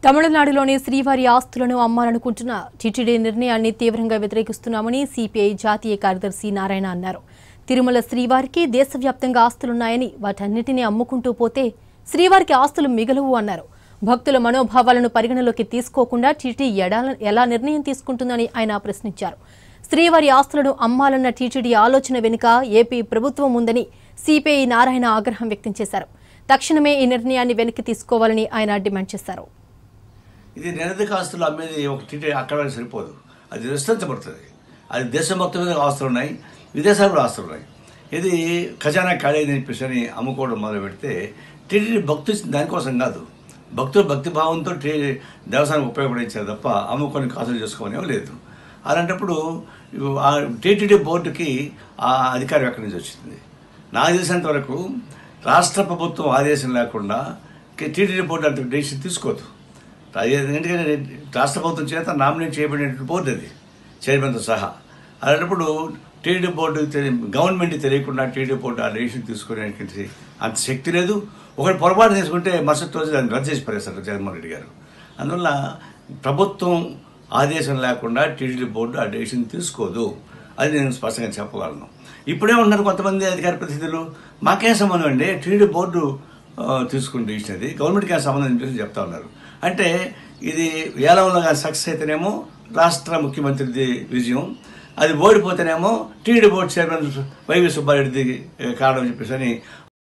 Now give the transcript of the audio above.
తమిళనాడులోని శ్రీవారి ఆస్తులను అమ్మాలనుకుంటున్న టీటీడీ నిర్ణయాన్ని తీవ్రంగా వ్యతిరేకిస్తున్నామని సిపిఐ జాతీయ కార్యదర్శి నారాయణ అన్నారు తిరుమల శ్రీవారికి దేశవ్యాప్తంగా ఆస్తులున్నాయని వాటన్నిటినీ అమ్ముకుంటూ పోతే శ్రీవారికి ఆస్తులు మిగలవు అన్నారు భక్తుల మనోభావాలను పరిగణలోకి తీసుకోకుండా టీటీడీ ఎడా- ఎలా నిర్ణయం తీసుకుంటుందని ఆయన ప్రశ్నించారు శ్రీవారి ఆస్తులను అమ్మాలన్న టీటీడీ ఆలోచన వెనుక ఏపీ ప్రభుత్వం ఉందని సిపిఐ నారాయణ ఆగ్రహం వ్యక్తం చేశారు తక్షణమే ఈ నిర్ణయాన్ని వెనక్కి తీసుకోవాలని ఆయన డిమాండ్ చేశారు ఇది నిరధిక ఆస్తులు అమ్మేది ఒక టీటీ అక్కడ వరకు సరిపోదు అది విస్తరించబడుతుంది అది దేశం మొత్తం మీద ఆస్తులు ఉన్నాయి విదేశాల్లో ఆస్తులు ఉన్నాయి ఇది ఖజానా ఖాళీ అని చెప్పేసి అని అమ్ముకోవడం మొదలు పెడితే టీటీడీ భక్తు దానికోసం కాదు భక్తులు భక్తి భావంతో టీ దేవస్థానం ఉపయోగపడించారు తప్ప అమ్ముకొని కాసులు చేసుకోమని లేదు అలాంటప్పుడు ఆ టీటీడీ బోర్డుకి ఆ అధికారం ఎక్కడి నుంచి వచ్చింది నాకు తెలిసినంత వరకు రాష్ట్ర ప్రభుత్వం ఆదేశం లేకుండా టీటీడీ బోర్డు అంత డెసిషన్ తీసుకోదు అది ఎందుకంటే రాష్ట్ర ప్రభుత్వం చేత నామినేట్ చేయబడిన బోర్డు అది చైర్మన్తో సహా అలాంటప్పుడు టీడీ బోర్డు గవర్నమెంట్ తెలియకుండా టీడీ బోర్డు ఆ డెసిషన్ తీసుకునేటువంటి అంత శక్తి లేదు ఒకటి పొరపాటు తీసుకుంటే మరుసటి రోజు దాన్ని రద్దు చేసి పడేస్తారు జగన్మోహన్ రెడ్డి గారు అందువల్ల ప్రభుత్వం ఆదేశం లేకుండా టీడీ బోర్డు ఆ డెసిషన్ తీసుకోదు అది నేను స్పష్టంగా చెప్పగలను ఇప్పుడే ఉన్నారు కొంతమంది అధికార ప్రతినిధులు మాకేం సంబంధం అండి టీడీ బోర్డు ఆ, తీసుకుని డెసిషన్ అది గవర్నమెంట్కి ఏం సంబంధం చెప్పేసి చెప్తా ఉన్నారు అంటే ఇది ఏలంలో సక్సెస్ అయితేనేమో రాష్ట్ర ముఖ్యమంత్రిది విజయం అది ఓడిపోతేనేమో టీడీ బోర్డు చైర్మన్ వైవి సుబ్బారెడ్డిది కారణం చెప్పేసి అని